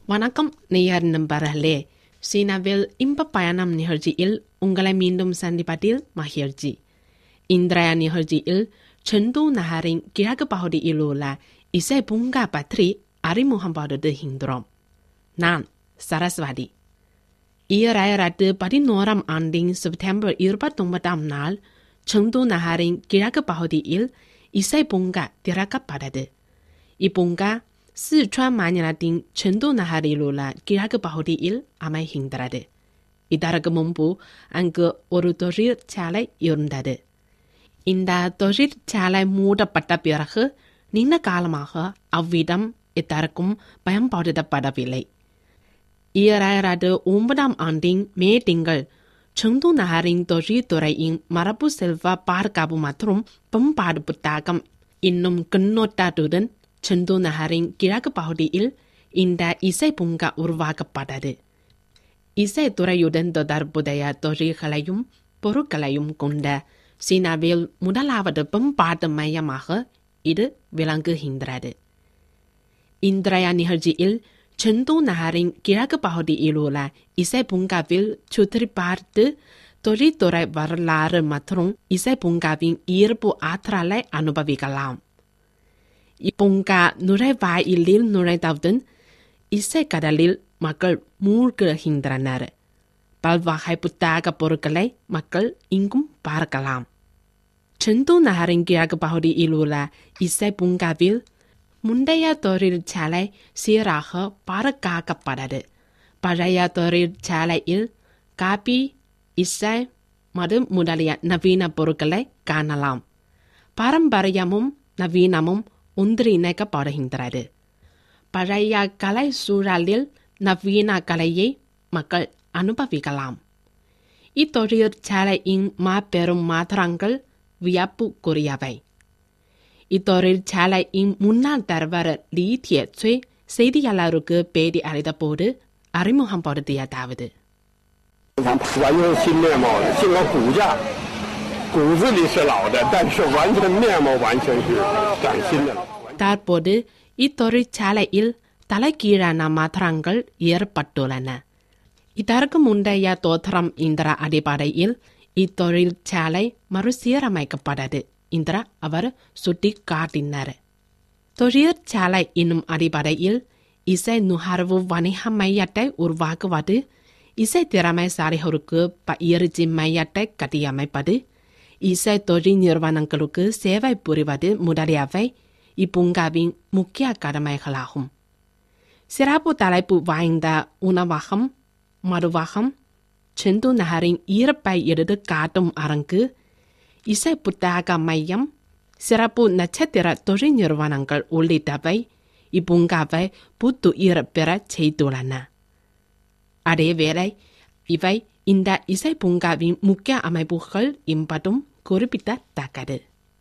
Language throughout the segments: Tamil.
வணக்கம் நேயர் நண்பர்களே சீனாவில் இன்ப பயணம் நிகழ்ச்சியில் உங்களை மீண்டும் சந்திப்பதில் மகிழ்ச்சி இன்றைய நிகழ்ச்சியில் செந்து நகரின் கிழக்கு பகுதியில் உள்ள இசை பூங்கா பற்றி அறிமுகம் படுத்துகின்றோம் நான் சரஸ்வதி ஈராயிரத்து பதினோராம் ஆண்டின் செப்டம்பர் இருபத்தொன்பதாம் நாள் செந்து நகரின் கிழக்கு பகுதியில் இசை பூங்கா திறக்கப்பட்டது இப்பூங்கா சிச்சுவான் மாநிலத்தின் செந்து நகரில் உள்ள கிழக்கு பகுதியில் அமைகின்றது இதற்கு முன்பு அங்கு ஒரு தொழிற்சாலை இருந்தது இந்த தொழிற்சாலை மூடப்பட்ட பிறகு நீண்ட காலமாக அவ்விடம் இதற்கும் பயன்படுத்தப்படவில்லை ஈராயிரத்து ஒன்பதாம் ஆண்டின் மே திங்கள் செந்து நகரின் தொழில்துறையின் மரபு செல்வ பாதுகாப்பு மற்றும் பண்பாடு புத்தகம் இன்னும் கண்ணோட்டத்துடன் செந்து நகரின் கிழக்கு பகுதியில் இந்த இசை பூங்கா உருவாக்கப்பட்டது இசைத்துறையுடன் தொடர்புடைய தொழில்களையும் பொருட்களையும் கொண்ட சீனாவில் முதலாவது பண்பாட்டு மையமாக இது விளங்குகின்றது இன்றைய நிகழ்ச்சியில் செந்து நகரின் கிழக்கு பகுதியில் உள்ள இசை பூங்காவில் சுற்றி பார்த்து தொழில்துறை வரலாறு மற்றும் இசை பூங்காவின் ஈர்ப்பு ஆற்றலை அனுபவிக்கலாம் இப்பூங்கா நுழைவாயிலில் நுழைந்தவுடன் இசைக்கடலில் மக்கள் மூழ்குகின்றனர் பல்வகை புத்தக பொருட்களை மக்கள் இங்கும் பார்க்கலாம் செந்து நகரின் கிழக்கு பகுதியில் உள்ள இசை பூங்காவில் முந்தைய தொழிற்சாலை சீராக பாதுகாக்கப்பட்டது பழைய தொழிற்சாலையில் காபி இசை மது முதலிய நவீன பொருட்களை காணலாம் பாரம்பரியமும் நவீனமும் ஒன்றிணைக்கப்படுகின்றது பழைய கலை சூழலில் நவீன கலையை மக்கள் அனுபவிக்கலாம் இத்தொழிற்சாலையின் மாபெரும் மாற்றங்கள் வியப்புக்குரியவை இத்தொழிற்சாலையின் முன்னாள் தலைவர் லீ தியேச்சுய் செய்தியாளருக்கு பேட்டி அளித்தபோது அறிமுகம் படுத்தியதாவது 完全新面貌的，尽管骨架骨子里是老的，但是完全面貌完全是崭新的了。 தற்போது இத்தொழிற்சாலையில் தலைகீழான மாற்றங்கள் ஏற்பட்டுள்ளன இதற்கு முந்தைய தோற்றம் என்ற அடிப்படையில் இத்தொழிற்சாலை மறுசீரமைக்கப்பட்டது என்ற அவர் சுட்டி காட்டினார் தொழிற்சாலை என்னும் அடிப்படையில் இசை நுகர்வு வணிக மையத்தை உருவாக்குவது இசை திறமைசாலிகளுக்கு பயிற்சி மையத்தை கட்டியமைப்பது இசை தொழில் நிறுவனங்களுக்கு சேவை புரிவது முதலியவை இப்பூங்காவின் முக்கிய கடமைகளாகும் சிறப்பு தலைப்பு வாய்ந்த உணவகம் மருவகம் செந்து நகரின் ஈரப்பை எடுத்து காட்டும் அரங்கு இசை புத்தக மையம் சிறப்பு நட்சத்திர தொழில் நிறுவனங்கள் உள்ளிட்டவை இப்பூங்காவை புத்துயிர் பெறச் செய்துள்ளன அதேவேளை இவை இந்த இசை பூங்காவின் முக்கிய அமைப்புகள் என்பதும் குறிப்பிடத்தக்கது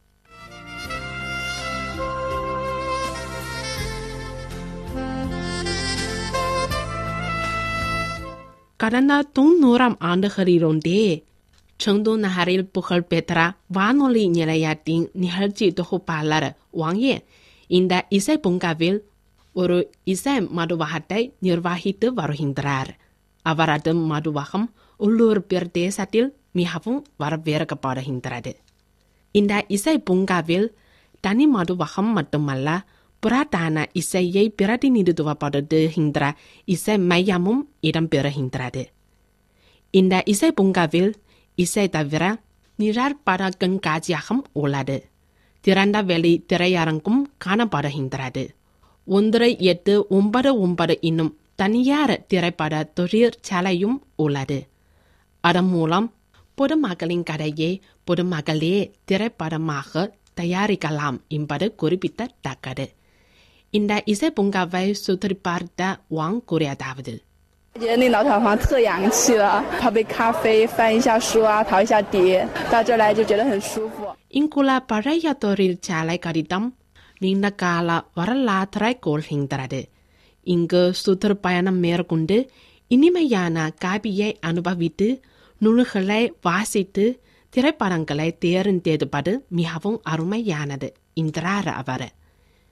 கடந்த தொண்ணூறாம் ஆண்டுகளிலொன்றே செங்து நகரில் புகழ்பெற்ற வானொலி நிலையத்தின் நிகழ்ச்சி தொகுப்பாளர் வாங்கே இந்த இசை பூங்காவில் ஒரு இசை மதுவகத்தை நிர்வகித்து வருகின்றார் அவரது மதுவகம் உள்ளூர் பிரதேசத்தில் மிகவும் வரவேற்கப்படுகின்றது இந்த இசை பூங்காவில் தனி மதுவகம் மட்டுமல்ல புராதன இசையை பிரதிநிதித்துவப்படுத்துகின்ற இசை மையமும் இடம்பெறுகின்றது இந்த இசை பூங்காவில் இசை தவிர நிழற்பட கண்காட்சியகம் உள்ளது திறந்த வெளி திரையரங்கும் காணப்படுகின்றது ஒன்று எட்டு ஒன்பது ஒன்பது என்னும் தனியார் திரைப்பட தொழிற்சாலையும் உள்ளது அதன் மூலம் பொதுமக்களின் கதையை பொதுமக்களே திரைப்படமாக தயாரிக்கலாம் என்பது குறிப்பிடத்தக்கது இந்த இசை பூங்காவை சுற்றி பார்த்த வாங் கூறியதாவது 觉得那老厂房特洋气了，泡杯咖啡，翻一下书啊，淘一下碟，到这儿来就觉得很舒服。 இங்குள்ள பழைய தொழிற்சாலை கடிதம் நீண்ட கால வரலாற்றை கொள்கின்றது இங்கு சுற்றுப்பயணம் மேற்கொண்டு இனிமையான காபியை அனுபவித்து நூல்களை வாசித்து திரைப்படங்களை தேர்ந்தெடுப்பது மிகவும் அருமையானது என்றார் அவர்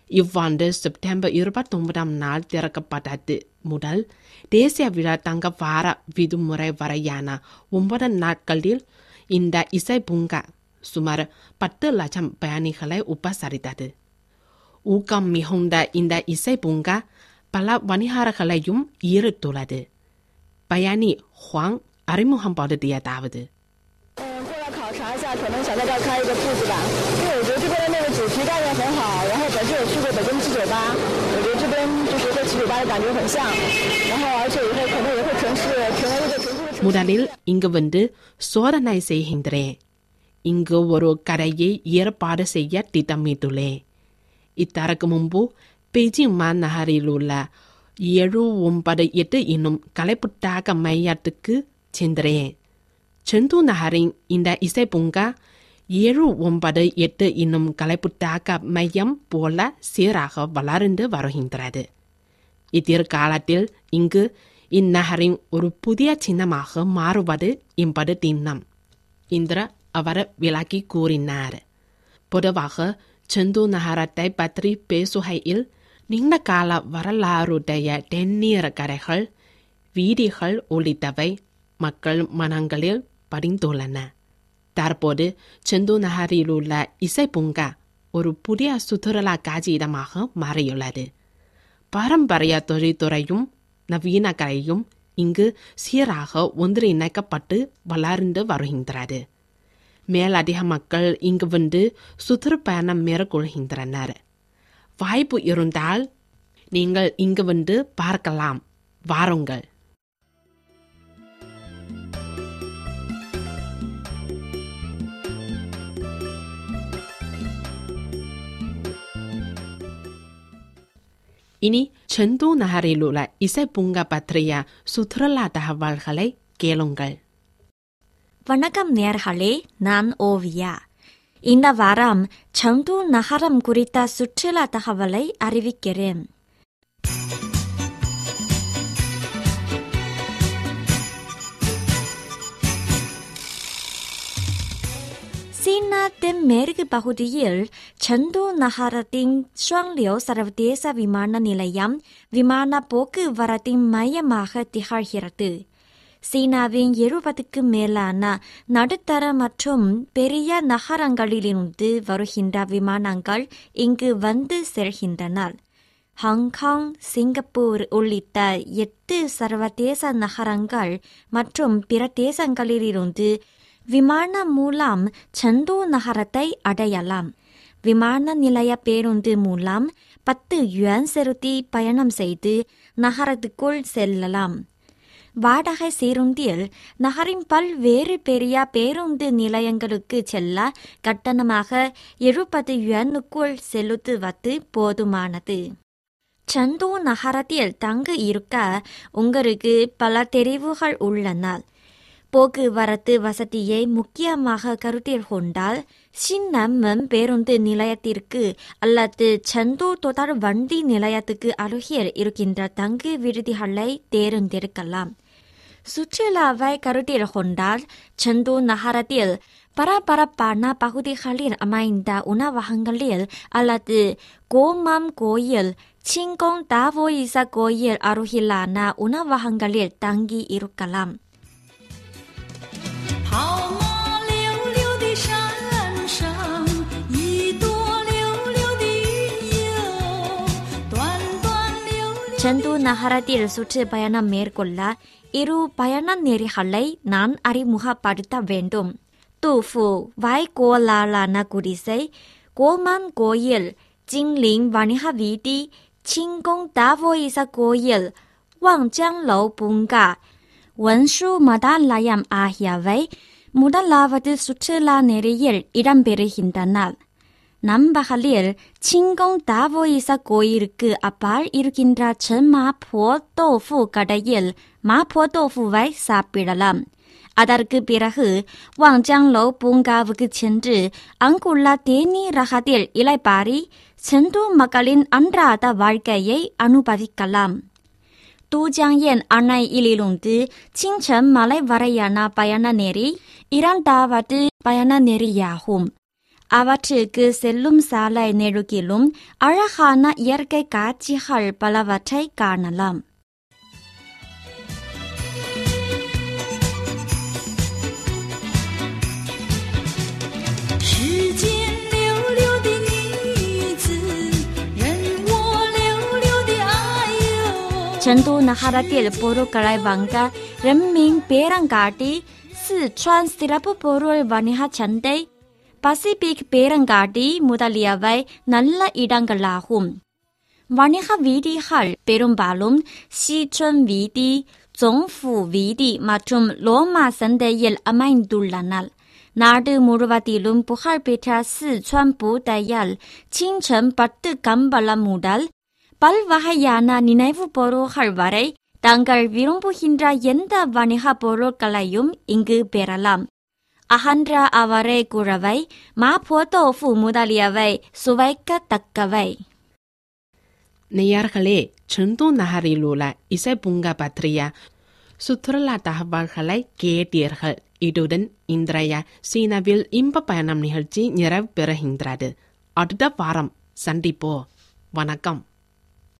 இவ்வாண்டு செப்டம்பர் இருபத்தொன்பதாம் நாள் திறக்கப்பட்டது முதல் தேசிய விழா தங்க வார விடுமுறை வரையான ஒன்பது நாட்களில் இந்த இசை பூங்கா சுமார் பத்து லட்சம் பயணிகளை உபசரித்தது ஊக்கம் மிகுந்த இந்த இசை பூங்கா பல வணிகர்களையும் ஈர்த்துள்ளது பயணி ஹுவாங் அறிமுகம் படுத்தியதாவது 嗯，过来考察一下，可能想在这儿开一个铺子吧，因为我觉得这边的那个主题概念很好。然后本身也去过北京七九八，我觉得这边就是和七九八的感觉很像。然后而且以后可能也会城市成为一个城市的城市。 முதலில் இங்கு வந்து சோதனை செய்கின்றேன் இங்கு ஒரு கடையை ஏற்பாடு செய்ய திட்டமிட்டுள்ளேன் இத்தருக்கு முன்பு பெய்ஜிங் மாநகரில் உள்ள ஏழு ஒன்பது எட்டு என்னும் கலைப்புட்டாக மையத்துக்கு சென்றேன் செந்து நகரின் இந்த இசை பூங்கா ஏழு ஒன்பது எட்டு என்னும் கலைப்புட்டாக மையம் போல சீராக வளர்ந்து வருகின்றது எதிர்காலத்தில் இங்கு இந்நகரின் ஒரு புதிய சின்னமாக மாறுவது என்பது திண்ணம் இந்திர அவர் விளக்கி கூறினார் பொதுவாக செந்து நகரத்தை பற்றி பேசுகையில் நீண்ட கால வரலாறுடைய தென்னீர் கரைகள் வீதிகள் உள்ளிட்டவை மக்கள் மனங்களில் படிந்துள்ளன தற்போது செந்து நகரில் உள்ள இசை பூங்கா ஒரு புதிய சுற்றுலா காட்சியிடமாக மாறியுள்ளது பாரம்பரிய தொழில்துறையும் நவீன கலையும் இங்கு சீராக ஒன்றிணைக்கப்பட்டு வளர்ந்து வருகின்றது மேலதிக மக்கள் இங்கு வந்து சுற்றுப்பயணம் மேற்கொள்கின்றனர் வாய்ப்பு இருந்தால் நீங்கள் இங்கு வந்து பார்க்கலாம் வாருங்கள் இனி செந்து நகரில் உள்ள இசை பூங்கா பற்றிய சுற்றுலா தகவல்களை கேளுங்கள் வணக்கம் நேர்களே நான் ஓவியா இந்த வாரம் செங்டு நகரம் குறித்த சுற்றுலா தகவலை அறிவிக்கிறேன் சீனா தென் மேற்கு பகுதியில் செந்து நகரத்தின் ஷுவாங்லியோ சர்வதேச விமான நிலையம் விமான போக்குவரத்தின் மையமாக திகழ்கிறது சீனாவின் எழுபதுக்கு மேலான நடுத்தர மற்றும் பெரிய நகரங்களிலிருந்து வருகின்ற விமானங்கள் இங்கு வந்து செல்கின்றன ஹாங்காங் சிங்கப்பூர் உள்ளிட்ட எட்டு சர்வதேச நகரங்கள் மற்றும் பிற தேசங்களிலிருந்து விமானம் மூலம் செந்து நகரத்தை அடையலாம் விமான நிலைய பேருந்து மூலம் பத்து யுவான் செலுத்தி பயணம் செய்து நகரத்துக்குள் செல்லலாம் வாடகை சீருந்தில் நகரின் பல்வேறு பெரிய பேருந்து நிலையங்களுக்கு செல்ல கட்டணமாக எழுபது யுவானுக்குள் செலுத்துவது போதுமானது செந்து நகரத்தில் தங்க இருக்க உங்களுக்கு பல தெரிவுகள் உள்ளன போக்குவரத்து வசதியை முக்கியமாக கருத்தில் கொண்டால் சின்னம்மன் பேருந்து நிலையத்திற்கு அல்லது செந்து தொடர் வண்டி நிலையத்துக்கு அருகில் இருக்கின்ற தங்கு விடுதிகளை தேர்ந்தெடுக்கலாம் சுற்றுலாவை கருத்தில் கொண்டால் செந்து நகரத்தில் பரபரப்பான பகுதிகளில் அமைந்த உணவகங்களில் அல்லது கோமாம் கோயில் சிங்கோங் தாவோயிசா கோயில் அருகிலான உணவகங்களில் தங்கி இருக்கலாம் 跑马溜溜的山上，一朵溜溜的云哟，短短溜溜。 செந்து நகரத்தில் சுற்றுப்பயணம் மேற்கொள்ள இரு பயண நெறிகளை நான் அறிமுகப்படுத்த வேண்டும் தூஃபு வாய்கோலாலான குடிசை கோமான் கோயில் ஜிங்லிங் வணிக வீதி சிங்கோங் தாவோயிச கோயில் வாங்ஜாங்லோ பூங்கா வன்சு மதாலயம் ஆகியவை முதலாவது சுற்றுலா நெறியில் இடம்பெறுகின்றன நம்பகலில் சிங்கோங் தாவோயிச கோயிலுக்கு அப்பால் இருக்கின்ற செம்மா போ தோஃபு கடையில் மாப்போ தோஃபுவை சாப்பிடலாம் அதற்கு பிறகு வாங்ஜாங்லோ பூங்காவுக்கு சென்று அங்குள்ள தேநீர் ரகத்தில் இலைப்பாரி செந்து மக்களின் அன்றாட வாழ்க்கையை அனுபவிக்கலாம் தூஜாங்கயன் அணையிலிருந்து சிங்சன் மலை வரையான பயண நெறி இரண்டாவது பயண நெறியாகும் அவற்றுக்கு செல்லும் சாலை நெடுகிலும் அழகான இயற்கை காட்சிகள் பலவற்றை காணலாம் 时间流流的女子，任我流流的爱哟。 செந்து நகரத்தில் பொருட்களை வாங்க ரெம்மிங் பேரங்காட்டி சிச்சுவான் சிறப்பு பொருள் வணிக சந்தை பசிபிக் பேரங்காட்டி முதலியவை நல்ல இடங்களாகும் வணிக வீதிகள் பெரும்பாலும் சீச்சுவன் வீதி ஜொங்ஃபு வீதி மற்றும் லோமா சந்தையில் அமைந்துள்ளன நாடு முழுவதிலும் புகழ்பெற்ற சிச்சுவான் புதையல் சிங்சன் பட்டு கம்பளம் முதல் பல்வகையான நினைவுப் பொருள்கள் வரை தாங்கள் விரும்புகின்ற எந்த வணிகப் பொருட்களையும் இங்கு பெறலாம் அகன்ற அவரை குழவை மாப்போத்தோஃபு முதலியவை சுவைக்கத்தக்கவை நேயர்களே செந்து நகரில் உள்ள இசை பூங்கா பற்றிய சுற்றுலா தகவல்களை கேட்டீர்கள் இதுடன் இன்றைய சீனாவில் இன்ப பயணம் நிகழ்ச்சி நிறைவு பெறுகின்றது அடுத்த வாரம் சந்திப்போ வணக்கம்